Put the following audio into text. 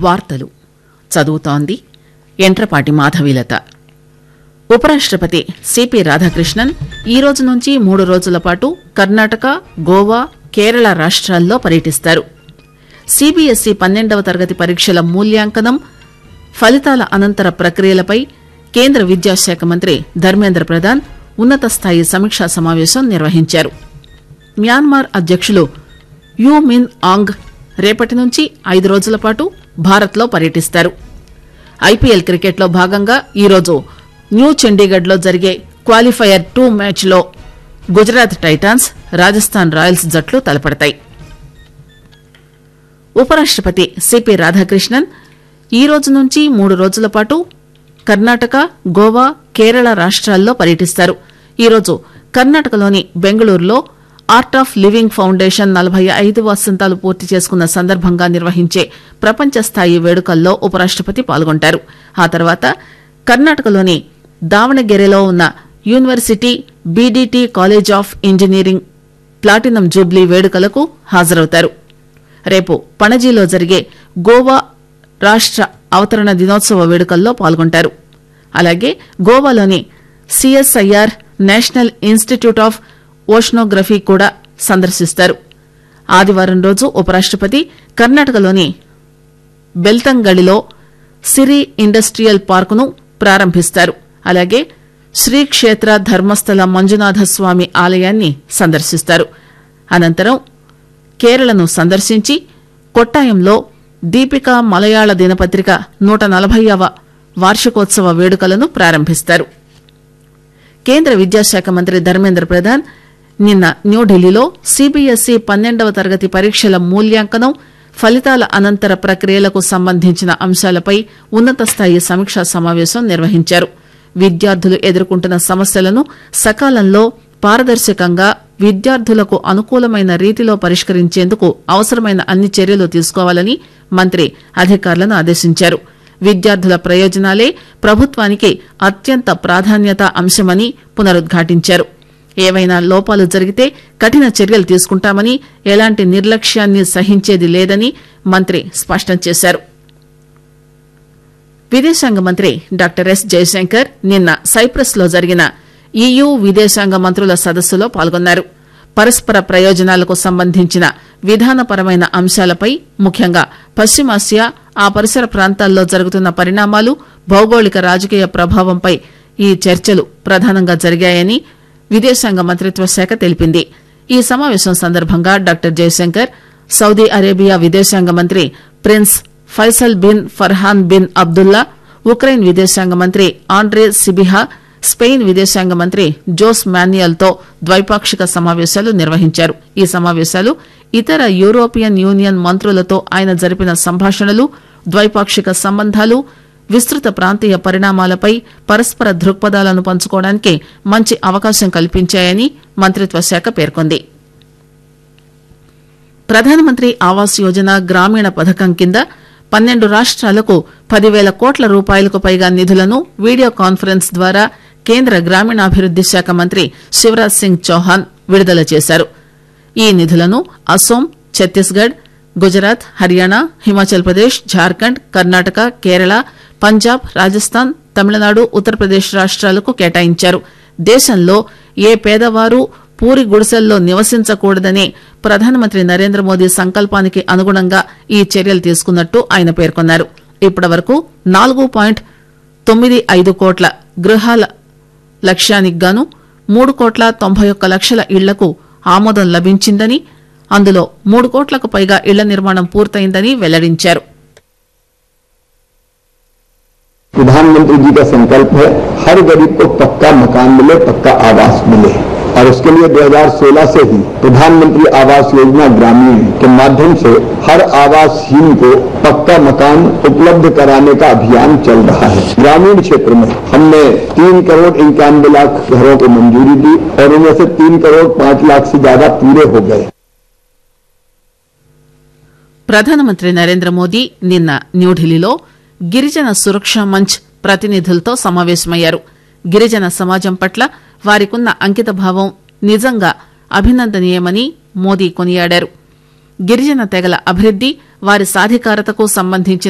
వార్తలు చదువుతోంది ఎంట్రపాటి మాధవీలత ఉపరాష్టపతి సిపి రాధాకృష్ణన్ ఈ రోజు నుంచి మూడు రోజుల పాటు కర్ణాటక గోవా కేరళ రాష్ట్రాల్లో పర్యటిస్తారు సిబిఎస్ఈ పన్నెండవ తరగతి పరీక్షల మూల్యాంకనం ఫలితాల అనంతర ప్రక్రియలపై కేంద్ర విద్యాశాఖ మంత్రి ధర్మేంద్ర ప్రధాన్ ఉన్నత స్థాయి సమీక్షా సమావేశం నిర్వహించారు మ్యాన్మార్ అధ్యక్షులు యూ మిన్ ఆంగ్ రేపటి నుంచి ఐదు రోజుల పాటు భారత్లో పర్యటిస్తారు ఐపీఎల్ క్రికెట్లో భాగంగా ఈరోజు న్యూ చండీగఢ్లో జరిగే క్వాలిఫైయర్ టూ మ్యాచ్లో గుజరాత్ టైటాన్స్ రాజస్థాన్ రాయల్స్ జట్లు తలపడతాయి ఉపరాష్టపతి సిపి రాధాకృష్ణన్ ఈ రోజు నుంచి మూడు రోజుల పాటు కర్ణాటక గోవా కేరళ రాష్ట్రాల్లో పర్యటిస్తారు ఈరోజు కర్ణాటకలోని బెంగళూరులో ఆర్ట్ ఆఫ్ లివింగ్ ఫౌండేషన్ నలభై ఐదు వసంతాలు పూర్తి చేసుకున్న సందర్భంగా నిర్వహించే ప్రపంచ స్థాయి వేడుకల్లో ఉపరాష్టపతి పాల్గొంటారు ఆ తర్వాత కర్ణాటకలోని దావణగెరెలో ఉన్న university BDT college of engineering platinum jubilee వేడుకలకు హాజరవుతారు రేపు పణజీలో జరిగే గోవా రాష్ట అవతరణ దినోత్సవ వేడుకల్లో పాల్గొంటారు అలాగే గోవాలోని CSIR national institute of oceanography కూడా సందర్శిస్తారు ఆదివారం రోజు ఉపరాష్టపతి కర్ణాటకలోని బెల్తంగడిలో సిరి ఇండస్ట్రియల్ పార్కును ప్రారంభిస్తారు అలాగే శ్రీక్షేత్ర ధర్మస్థల మంజునాథ స్వామి ఆలయాన్ని సందర్శిస్తారు అనంతరం కేరళను సందర్శించి కొట్టాయంలో దీపిక మలయాళ దినపత్రిక నూట నలభైవ వార్షికోత్సవ వేడుకలను ప్రారంభిస్తారు కేంద్ర విద్యాశాఖ మంత్రి ధర్మేంద్ర ప్రధాన్ నిన్న న్యూఢిల్లీలో సిబిఎస్ఈ పన్నెండవ తరగతి పరీక్షల మూల్యాంకనం ఫలితాల అనంతర ప్రక్రియలకు సంబంధించిన అంశాలపై ఉన్నత స్థాయి సమీక్షా సమావేశం నిర్వహించారు విద్యార్థులు ఎదుర్కొంటున్న సమస్యలను సకాలంలో పారదర్శకంగా విద్యార్థులకు అనుకూలమైన రీతిలో పరిష్కరించేందుకు అవసరమైన అన్ని చర్యలు తీసుకోవాలని మంత్రి అధికారులను ఆదేశించారు విద్యార్థుల ప్రయోజనాలే ప్రభుత్వానికి అత్యంత ప్రాధాన్యత అంశమని పునరుద్ఘాటించారు ఏవైనా లోపాలు జరిగితే కఠిన చర్యలు తీసుకుంటామని ఎలాంటి నిర్లక్ష్యాన్ని సహించేది లేదని మంత్రి స్పష్టం చేశారు విదేశాంగ మంత్రి డాక్టర్ ఎస్ జయశంకర్ నిన్న సైప్రస్ లో జరిగిన ఈయూ విదేశాంగ మంత్రుల సదస్సులో పాల్గొన్నారు పరస్పర ప్రయోజనాలకు సంబంధించిన విధానపరమైన అంశాలపై ముఖ్యంగా పశ్చిమాసియా ఆ పరిసర ప్రాంతాల్లో జరుగుతున్న పరిణామాలు భౌగోళిక రాజకీయ ప్రభావంపై ఈ చర్చలు ప్రధానంగా జరిగాయని విదేశాంగ మంత్రిత్వ శాఖ తెలిపింది ఈ సమావేశం సందర్భంగా డాక్టర్ జయశంకర్ సౌదీ అరేబియా విదేశాంగ మంత్రి prince Faisal bin Farhan bin Abdullah Ukraine విదేశాంగ మంత్రి ఆండ్రే సిబిహా స్పెయిన్ విదేశాంగ మంత్రి జోస్ మాన్యుయల్ తో ద్వైపాక్షిక సమావేశాలు నిర్వహించారు ఈ సమావేశాలు ఇతర యూరోపియన్ యూనియన్ మంత్రులతో ఆయన జరిపిన సంభాషణలు ద్వైపాక్షిక సంబంధాలు విస్తృత ప్రాంతీయ పరిణామాలపై పరస్పర దృక్పథాలను పంచుకోవడానికి మంచి అవకాశం కల్పించాయని మంత్రిత్వ శాఖ పేర్కొంది ప్రధానమంత్రి ఆవాస్ యోజన గ్రామీణ పథకం కింద పన్నెండు రాష్ట్రాలకు పదివేల కోట్ల రూపాయలకు పైగా నిధులను వీడియో కాన్ఫరెన్స్ ద్వారా కేంద్ర గ్రామీణాభివృద్ది శాఖ మంత్రి శివరాజ్ సింగ్ చౌహాన్ విడుదల చేశారు ఈ నిధులను అస్సోం ఛత్తీస్గఢ్ గుజరాత్ హర్యానా హిమాచల్ ప్రదేశ్ జార్ఖండ్ కర్ణాటక కేరళ పంజాబ్ రాజస్థాన్ తమిళనాడు ఉత్తరప్రదేశ్ రాష్ట్రాలకు కేటాయించారు దేశంలో ఏ పేదవారు పూరి గుడిసెల్లో నివసించకూడదనే ప్రధానమంత్రి నరేంద్ర మోదీ సంకల్పానికి అనుగుణంగా ఈ చర్యలు తీసుకున్నట్టు ఆయన పేర్కొన్నారు ఇప్పటి వరకు నాలుగు పాయింట్ తొమ్మిది ఐదు కోట్ల గృహాల లక్ష్యానికి గాను మూడు కోట్ల తొంభై ఒక్క లక్షల ఇళ్లకు ఆమోదం లభించిందని అందులో మూడు కోట్లకు పైగా ఇళ్ల నిర్మాణం పూర్తయిందని వెల్లడించారు प्रधानमंत्री जी का संकल्प है हर गरीब को पक्का मकान मिले पक्का आवास मिले और उसके लिए 2016 से ही प्रधानमंत्री आवास योजना ग्रामीण के माध्यम से हर आवासहीन को पक्का मकान उपलब्ध कराने का अभियान चल रहा है ग्रामीण क्षेत्र में हमने तीन करोड़ इक्यानवे लाख घरों को मंजूरी दी और उनमें से तीन करोड़ पांच लाख से ज्यादा पूरे हो गए ప్రధానమంత్రి నరేంద్ర మోదీ నిన్న న్యూఢిల్లీలో గిరిజన సురక్ష మంచ్ ప్రతినిధులతో సమావేశమయ్యారు గిరిజన సమాజం పట్ల వారికున్న అంకితభావం నిజంగా అభినందనీయమని మోదీ కొనియాడారు గిరిజన తెగల అభివృద్ది వారి సాధికారతకు సంబంధించిన